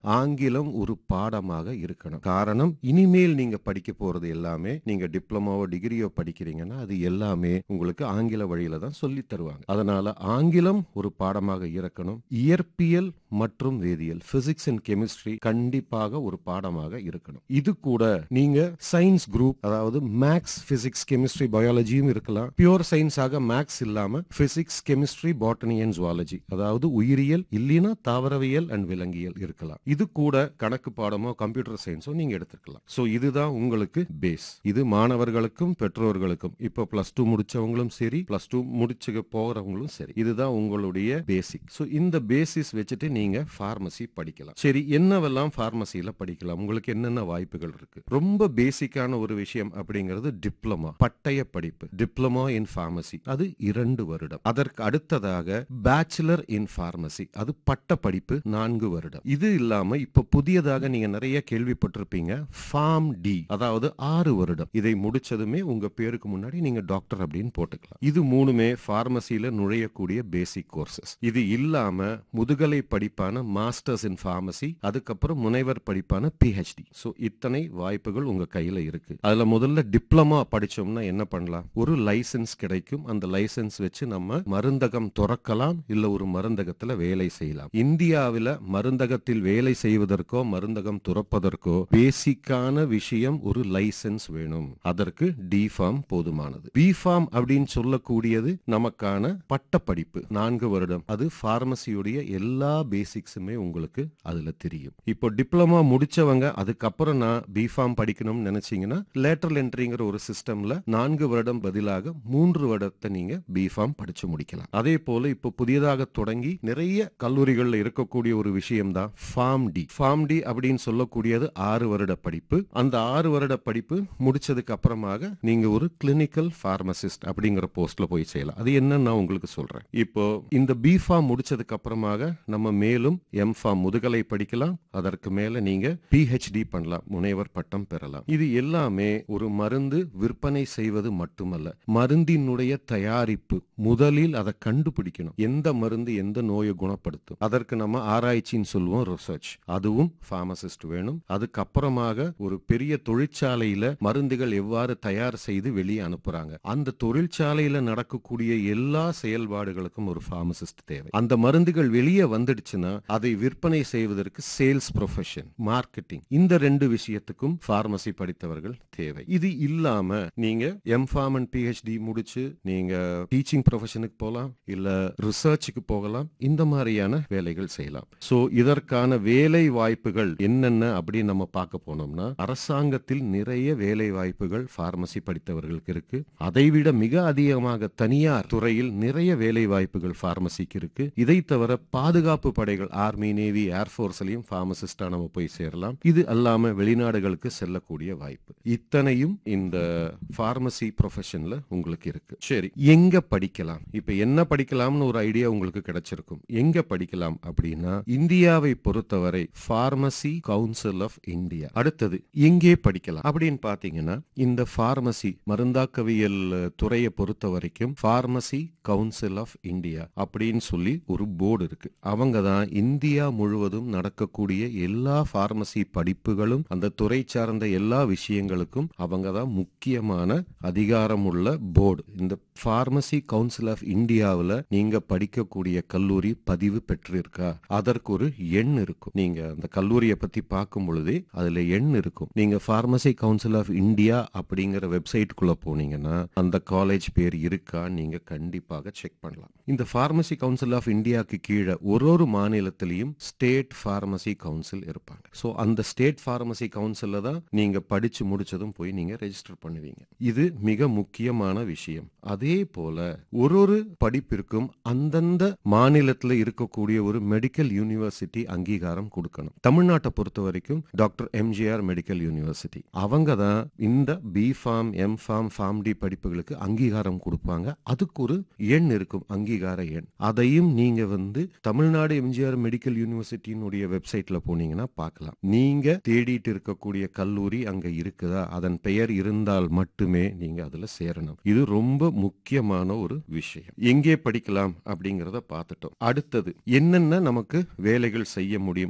ஆங்கிலம் ஒரு பாடமாக இருக்கணும் காரணம் இனிமேல் நீங்க படிக்க போறது எல்லாமே நீங்க டிப்ளமோவோ டிகிரியோ படிக்கிறீங்கன்னா அது எல்லாமே உங்களுக்கு ஆங்கில வழியில தான் சொல்லி தருவாங்க அதனால ஆங்கிலம் ஒரு பாடமாக இருக்கணும் இயற்பியல் மற்றும் வேதியியல் பிசிக்ஸ் அண்ட் கெமிஸ்ட்ரி கண்டிப்பாக ஒரு பாடமாக இருக்கணும் இது கூட நீங்க சயின்ஸ் குரூப் அதாவது மேக்ஸ் பிசிக்ஸ் கெமிஸ்ட்ரி பயாலஜியும் இருக்கலாம் பியூர் சயின்ஸாக மேக்ஸ் இல்லாம physics chemistry botany and zoology அதாவது உயிரியல் இல்லைன்னா தாவரவியல் அண்ட் விலங்கியல் இருக்கலாம் இது கூட கணக்கு பாடமோ கம்ப்யூட்டர் சயின்ஸோ நீங்க எடுத்துக்கலாம் சோ இதுதான் உங்களுக்கு பேஸ் இது மாணவர்களுக்கும் பெற்றோர்களுக்கும் இப்போ பிளஸ் டூ முடிச்சவங்களும் சரி பிளஸ் டூ முடிச்சு போறவங்களும் சரி இதுதான் உங்களுடைய பேசிக் சோ இந்த பேசிஸ் வச்சுட்டு நீங்க பார்மசி படிக்கலாம் சரி என்னவெல்லாம் பார்மசியில படிக்கலாம் உங்களுக்கு என்னென்ன வாய்ப்புகள் இருக்கு ரொம்ப பேசிக்கான ஒரு விஷயம் அப்படிங்கிறது டிப்ளமா பட்டய படிப்பு டிப்ளமா இன் பார்மசி அது இரண்டு வருடம் அதற்கு அடுத்ததாக பேச்சுலர் இன் பார்மசி அது பட்ட படிப்பு நான்கு வருடம் இது இல்லாம இப்ப புதியதாக நீங்க நிறைய கேள்விப்பட்டிருப்பீங்க ஃபார்ம் டி அதாவது ஆறு வருடம் இதை முடிச்சதுமே உங்க பேருக்கு முன்னாடி நீங்க டாக்டர் அப்படின்னு போட்டுக்கலாம் இது மூணுமே பார்மசியில நுழையக்கூடிய பேசிக் கோர்சஸ் இது இல்லாம முதுகலை படிப்பான மாஸ்டர்ஸ் இன் பார்மசி அதுக்கப்புறம் முனைவர் படிப்பான பிஹெச்டி சோ இத்தனை வாய்ப்புகள் உங்க கையில இருக்கு அதுல முதல்ல டிப்ளமா படிச்சோம்னா என்ன பண்ணலாம் ஒரு லைசென்ஸ் கிடைக்கும் அந்த லைசென்ஸ் வச்சு நம்ம மருந்தகம் துறக்கலாம் இல்ல ஒரு மருந்தகத்துல வேலை செய்யலாம் இந்தியாவில மருந்தகத்தில் வேலை செய்வதற்கோ மருந்தகம் துறப்பதற்கோ பேசிக்கான விஷயம் ஒரு லைசென்ஸ் வேணும் அதற்கு டி ஃபார்ம் போதுமானது பி ஃபார்ம் அப்படின்னு சொல்லக்கூடியது நமக்கான பட்ட படிப்பு நான்கு வருடம் அது பார்மசியுடைய எல்லா பேசிக்ஸுமே உங்களுக்கு அதுல தெரியும் இப்போ டிப்ளமா முடிச்சவங்க அதுக்கப்புறம் நான் பி ஃபார்ம் படிக்கணும்னு நினைச்சீங்கன்னா லேட்டரல் என்ட்ரிங்கிற ஒரு சிஸ்டம்ல நான்கு வருடம் பதிலாக மூன்று வருடத்தை நீங்க பி ஃபார்ம் படிச்சு முடிக்கலாம் அதே போல இப்போ புதியதாக தொடங்கி நிறைய கல்லூரிகள்ல இருக்கக்கூடிய ஒரு விஷயம் தான் ஃபார்ம் டி ஃபார்ம் டி அப்படின்னு சொல்லக்கூடியது ஆறு வருட படிப்பு அந்த ஆறு வருட படிப்பு முடிச்சதுக்கு அப்புறமாக நீங்க ஒரு கிளினிக்கல் பார்மசிஸ்ட் அப்படிங்கிற போஸ்ட்ல போய் செய்யலாம் அது என்னன்னு நான் உங்களுக்கு சொல்றேன் இப்போ இந்த பி ஃபார்ம் முடிச்சதுக்கு அப்புறமாக நம்ம மேலும் எம் ஃபார்ம் முதுகலை படிக்கலாம் அதற்கு மேல நீங்க பிஹெச்டி பண்ணலாம் முனைவர் பட்டம் பெறலாம் இது எல்லாமே ஒரு மருந்து விற்பனை செய்வது மட்டுமல்ல மருந்தினுடைய தயாரிப்பு முதலில் அதை கண்டுபிடிக்கணும் எந்த மருந்து எந்த நோயை குணப்படுத்தும் அதற்கு நம்ம ஆராய்ச்சின்னு சொல்லுவோம் ரிசர்ச் அதுவும் பார்மசிஸ்ட் வேணும் அதுக்கப்புறமாக ஒரு பெரிய தொழிற்சாலையில மருந்துகள் எவ்வாறு தயார் செய்து வெளியே அனுப்புறாங்க அந்த தொழிற்சாலையில நடக்கக்கூடிய எல்லா செயல்பாடுகளுக்கும் ஒரு பார்மசிஸ்ட் தேவை அந்த மருந்துகள் வெளியே வந்துடுச்சுன்னா அதை விற்பனை செய்வதற்கு சேல்ஸ் ப்ரொஃபஷன் மார்க்கெட்டிங் இந்த ரெண்டு விஷயத்துக்கும் பார்மசி படித்தவர்கள் தேவை இது இல்லாம நீங்க எம் ஃபார்ம் அண்ட் பிஹெச்டி முடிச்சு நீங்க டீச்சிங் ப்ரொஃபஷனுக்கு போகலாம் இல்ல ரிசர்ச்சுக்கு போகலாம் இந்த மாதிரியான வேலைகள் செய்யலாம் சோ இதற்கான வேலை வாய்ப்புகள் என்னென்ன அப்படின்னு நம்ம பார்க்க போனோம்னா அரசாங்கத்தில் நிறைய வேலை வாய்ப்புகள் பார்மசி படித்தவர்களுக்கு இருக்கு அதைவிட மிக அதிகமாக தனியார் துறையில் நிறைய வேலை வாய்ப்புகள் பார்மசிக்கு இருக்கு இதை தவிர பாதுகாப்பு படைகள் ஆர்மி நேவி ஏர்போர்ஸ்லயும் பார்மசிஸ்டா நம்ம போய் சேரலாம் இது அல்லாம வெளிநாடுகளுக்கு செல்லக்கூடிய வாய்ப்பு இத்தனையும் இந்த பார்மசி ப்ரொஃபஷன்ல உங்களுக்கு இருக்கு சரி எங்க படிக்கலாம் இப்ப என்ன படிக்கலாம்னு ஒரு ஐடியா உங்களுக்கு கிடைச்சிருக்கும் எங்க படிக்கலாம் அப்படின்னா இந்தியாவை பொறுத்தவரை பார்மசி கவுன்சில் ஆஃப் இந்தியா அடுத்தது எங்கே படிக்கலாம் அப்படின்னு பாத்தீங்கன்னா இந்த பார்மசி மருந்தாக்கவியல் துறையை பொறுத்த வரைக்கும் பார்மசி கவுன்சில் ஆஃப் இந்தியா அப்படின்னு சொல்லி ஒரு போர்டு இருக்கு அவங்க தான் இந்தியா முழுவதும் நடக்கக்கூடிய எல்லா பார்மசி படிப்புகளும் அந்த துறை சார்ந்த எல்லா விஷயங்களுக்கும் அவங்க தான் முக்கியமான அதிகாரம் உள்ள போர்டு இந்த பார்மசி கவுன்சில் ஆஃப் இந்தியாவில் நீங்க படிக்கக்கூடிய கல்லூரி பதிவு பெற்றிருக்கா அதற்கு ஒரு எண் இருக்கும் நீங்க அந்த கல்லூரியை பத்தி பார்க்கும் பொழுதே அதுல எண் இருக்கும் நீங்க பார்மசி கவுன்சில் ஆஃப் இந்தியா அப்படிங்கிற வெப்சைட்டுக்குள்ள போனீங்கன்னா அந்த காலேஜ் பேர் இருக்கா நீங்க கண்டிப்பாக செக் பண்ணலாம் இந்த பார்மசி கவுன்சில் ஆஃப் இந்தியாவுக்கு கீழே ஒரு ஒரு மாநிலத்திலையும் ஸ்டேட் பார்மசி கவுன்சில் இருப்பாங்க ஸோ அந்த ஸ்டேட் பார்மசி கவுன்சில்ல தான் நீங்க படிச்சு முடிச்சதும் போய் நீங்க ரெஜிஸ்டர் பண்ணுவீங்க இது மிக முக்கியமான விஷயம் அதே போல ஒரு ஒரு படிப்பிற்கும் அந்தந்த மாநிலத்தில் இருக்கக்கூடிய ஒரு மெடிக்கல் யூனிவர்சிட்டி அங்கீகாரம் கொடுக்கணும் தமிழ்நாட்டை பொறுத்த வரைக்கும் டாக்டர் எம்ஜிஆர் மெடிக்கல் யூனிவர்சிட்டி அவங்க தான் இந்த B pharm M pharm pharm D படிப்புகளுக்கு அங்கீகாரம் கொடுப்பாங்க அதுக்கு ஒரு எண் இருக்கும் அங்கீகார எண் அதையும் நீங்க வந்து தமிழ்நாடு எம்ஜிஆர் மெடிக்கல் யூனிவர்சிட்டியினுடைய வெப்சைட்ல போனீங்கன்னா பார்க்கலாம் நீங்க தேடிட்டு இருக்கக்கூடிய கல்லூரி அங்க இருக்குதா அதன் பெயர் இருந்தால் மட்டுமே நீங்க அதுல சேரணும் இது ரொம்ப முக்கியமான ஒரு விஷயம் எங்கே படிக்கலாம் அப்படிங்கறத பார்த்துட்டோம் அடுத்தது என்னென்ன நமக்கு வேலைகள் செய்ய முடியும்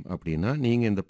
அப்படின்னா நீங்க இந்த